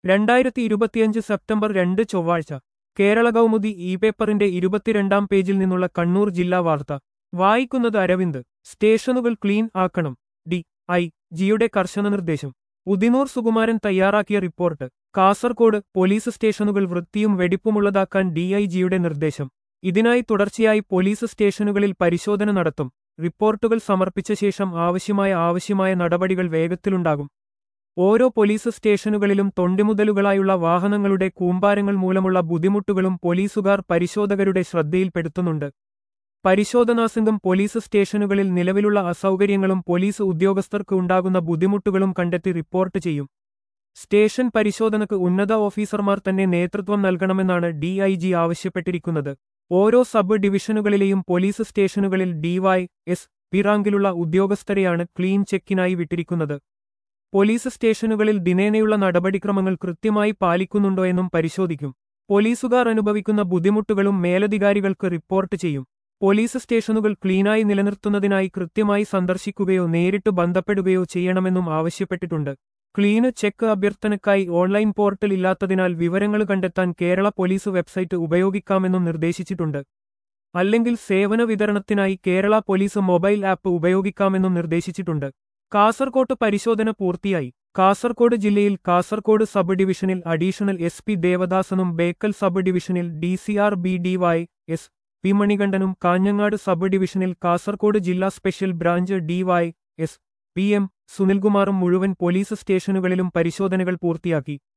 രണ്ടായിരത്തി ഇരുപത്തിയഞ്ച് സെപ്റ്റംബർ രണ്ട് ചൊവ്വാഴ്ച കേരള കൗമുദി ഇ പേപ്പറിന്റെ ഇരുപത്തിരണ്ടാം പേജിൽ നിന്നുള്ള കണ്ണൂർ ജില്ലാ വാർത്ത വായിക്കുന്നത് അരവിന്ദ് സ്റ്റേഷനുകൾ ക്ലീൻ ആക്കണം ഡി ഐ ജിയുടെ കർശന നിർദ്ദേശം ഉദിനൂർ സുകുമാരൻ തയ്യാറാക്കിയ റിപ്പോർട്ട് കാസർകോട് പോലീസ് സ്റ്റേഷനുകൾ വൃത്തിയും വെടിപ്പുമുള്ളതാക്കാൻ ഡി ഐ ജിയുടെ നിർദ്ദേശം ഇതിനായി തുടർച്ചയായി പോലീസ് സ്റ്റേഷനുകളിൽ പരിശോധന നടത്തും റിപ്പോർട്ടുകൾ സമർപ്പിച്ച ശേഷം ആവശ്യമായ ആവശ്യമായ നടപടികൾ വേഗത്തിലുണ്ടാകും ഓരോ പോലീസ് സ്റ്റേഷനുകളിലും തൊണ്ടിമുതലുകളായുള്ള വാഹനങ്ങളുടെ കൂമ്പാരങ്ങൾ മൂലമുള്ള ബുദ്ധിമുട്ടുകളും പോലീസുകാർ പരിശോധകരുടെ ശ്രദ്ധയിൽപ്പെടുത്തുന്നുണ്ട് പരിശോധനാസംഘം പോലീസ് സ്റ്റേഷനുകളിൽ നിലവിലുള്ള അസൗകര്യങ്ങളും പോലീസ് ഉദ്യോഗസ്ഥർക്ക് ഉണ്ടാകുന്ന ബുദ്ധിമുട്ടുകളും കണ്ടെത്തി റിപ്പോർട്ട് ചെയ്യും സ്റ്റേഷൻ പരിശോധനക്ക് ഉന്നത ഓഫീസർമാർ തന്നെ നേതൃത്വം നൽകണമെന്നാണ് ഡി ഐ ജി ആവശ്യപ്പെട്ടിരിക്കുന്നത് ഓരോ സബ് ഡിവിഷനുകളിലെയും പോലീസ് സ്റ്റേഷനുകളിൽ ഡിവൈ എസ് പി റാങ്കിലുള്ള ഉദ്യോഗസ്ഥരെയാണ് ക്ലീൻ ചെക്കിനായി വിട്ടിരിക്കുന്നത് പോലീസ് സ്റ്റേഷനുകളിൽ ദിനേനയുള്ള നടപടിക്രമങ്ങൾ കൃത്യമായി പാലിക്കുന്നുണ്ടോ എന്നും പരിശോധിക്കും പോലീസുകാർ അനുഭവിക്കുന്ന ബുദ്ധിമുട്ടുകളും മേലധികാരികൾക്ക് റിപ്പോർട്ട് ചെയ്യും പോലീസ് സ്റ്റേഷനുകൾ ക്ലീനായി നിലനിർത്തുന്നതിനായി കൃത്യമായി സന്ദർശിക്കുകയോ നേരിട്ട് ബന്ധപ്പെടുകയോ ചെയ്യണമെന്നും ആവശ്യപ്പെട്ടിട്ടുണ്ട് ക്ലീന് ചെക്ക് അഭ്യർത്ഥനയ്ക്കായി ഓൺലൈൻ പോർട്ടൽ ഇല്ലാത്തതിനാൽ വിവരങ്ങൾ കണ്ടെത്താൻ കേരള പോലീസ് വെബ്സൈറ്റ് ഉപയോഗിക്കാമെന്നും നിർദ്ദേശിച്ചിട്ടുണ്ട് അല്ലെങ്കിൽ സേവന വിതരണത്തിനായി കേരള പോലീസ് മൊബൈൽ ആപ്പ് ഉപയോഗിക്കാമെന്നും നിർദ്ദേശിച്ചിട്ടുണ്ട് കാസർകോട്ട് പരിശോധന പൂർത്തിയായി കാസർകോട് ജില്ലയിൽ കാസർകോട് സബ് ഡിവിഷനിൽ അഡീഷണൽ എസ് പി ദേവദാസനും ബേക്കൽ സബ് ഡിവിഷനിൽ D C R B D Y S P മണികണ്ഠനും കാഞ്ഞങ്ങാട് സബ് ഡിവിഷനിൽ കാസർകോട് ജില്ലാ special branch D Y S P M സുനിൽകുമാറും മുഴുവൻ പോലീസ് സ്റ്റേഷനുകളിലും പരിശോധനകൾ പൂർത്തിയാക്കി